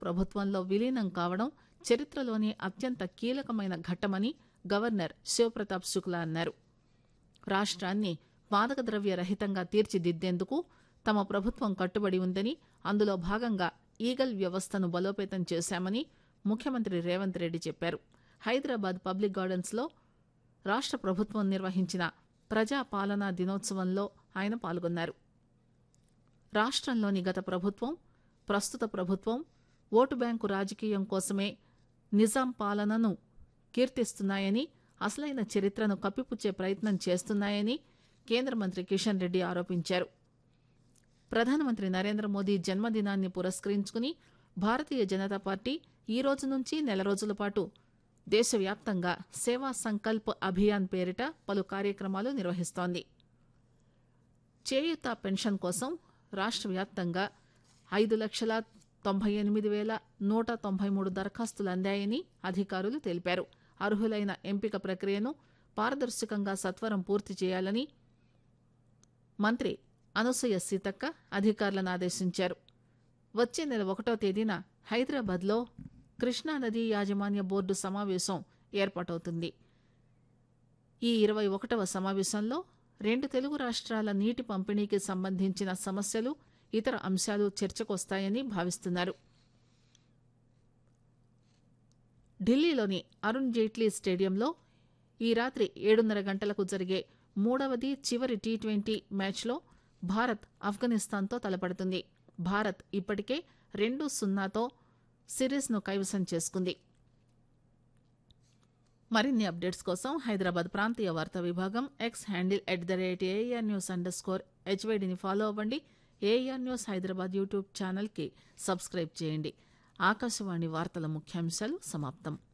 ప్రభుత్వంలో విలీనం కావడం చరిత్రలోని అత్యంత కీలకమైన ఘట్టమని గవర్నర్ శివప్రతాప్ శుక్లా అన్నారు రాష్ట్రాన్ని మాదక ద్రవ్య రహితంగా తీర్చిదిద్దేందుకు తమ ప్రభుత్వం కట్టుబడి ఉందని అందులో భాగంగా ఈగల్ వ్యవస్థను బలోపేతం చేశామని ముఖ్యమంత్రి రేవంత్ రెడ్డి చెప్పారు హైదరాబాద్ పబ్లిక్ గార్డెన్స్ లో రాష్ట్ర ప్రభుత్వం నిర్వహించిన ప్రజా పాలనా దినోత్సవంలో ఆయన పాల్గొన్నారు రాష్ట్రంలోని గత ప్రభుత్వం ప్రస్తుత ప్రభుత్వం ఓటు బ్యాంకు రాజకీయం కోసమే నిజాం పాలనను కీర్తిస్తున్నాయని అసలైన చరిత్రను కప్పిపుచ్చే ప్రయత్నం చేస్తున్నాయని కేంద్ర మంత్రి కిషన్ రెడ్డి ఆరోపించారు ప్రధానమంత్రి నరేంద్ర మోదీ జన్మదినాన్ని పురస్కరించుకుని భారతీయ జనతా పార్టీ ఈ రోజు నుంచి నెల రోజుల పాటు దేశవ్యాప్తంగా సేవా సంకల్ప్ అభియాన్ పేరిట పలు కార్యక్రమాలు నిర్వహిస్తోంది చేయూత పెన్షన్ కోసం రాష్ట్ర వ్యాప్తంగా ఐదు లక్షల తొంభై ఎనిమిది వేల నూట తొంభై మూడు దరఖాస్తులు అందాయని అధికారులు తెలిపారు అర్హులైన ఎంపిక ప్రక్రియను పారదర్శకంగా సత్వరం పూర్తి చేయాలని మంత్రి అనసూయ సీతక్క అధికారులను ఆదేశించారు వచ్చే నెల ఒకటో తేదీన హైదరాబాద్లో కృష్ణానదీ యాజమాన్య బోర్డు సమావేశం ఏర్పాటవుతుంది ఈ ఇరవై ఒకటవ సమావేశంలో రెండు తెలుగు రాష్ట్రాల నీటి పంపిణీకి సంబంధించిన సమస్యలు ఇతర అంశాలు చర్చకొస్తాయని భావిస్తున్నారు ఢిల్లీలోని అరుణ్ జైట్లీ స్టేడియంలో ఈ రాత్రి ఏడున్నర గంటలకు జరిగే మూడవది చివరి టీ ట్వంటీ మ్యాచ్లో భారత్ ఆఫ్ఘనిస్తాన్తో తలపడుతుంది భారత్ ఇప్పటికే రెండు సున్నాతో సిరీస్ను కైవసం చేసుకుంది మరిన్ని అప్డేట్స్ కోసం హైదరాబాద్ ప్రాంతీయ వార్తా విభాగం X handle at the rate AIR news underscore స్కోర్ హెచ్వైడిని ఫాలో అవ్వండి ఏఆర్ న్యూస్ హైదరాబాద్ యూట్యూబ్ ఛానల్కి సబ్స్క్రైబ్ చేయండి ఆకాశవాణి వార్తల ముఖ్యాంశాలు సమాప్తం